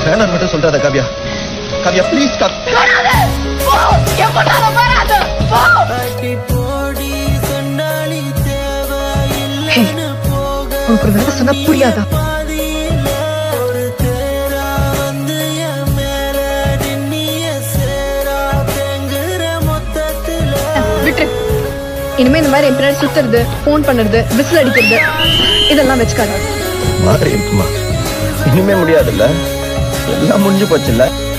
வேணாம் மட்டும் சொல்றாத காவியா காவியா ப்ளீஸ் கா ஹே, உனக்கு ஒரு வேலை சொன்னா புரியாதா விட்டு இனிமே இந்த மாதிரி என் பின்னாடி சுத்துறது ஃபோன் பண்ணுறது விசில் அடிக்கிறது இதெல்லாம் வச்சுக்காத மாதிரி இருக்குமா இனிமே முடியாதுல்ல எல்லாம் முடிஞ்சு போச்சுல்ல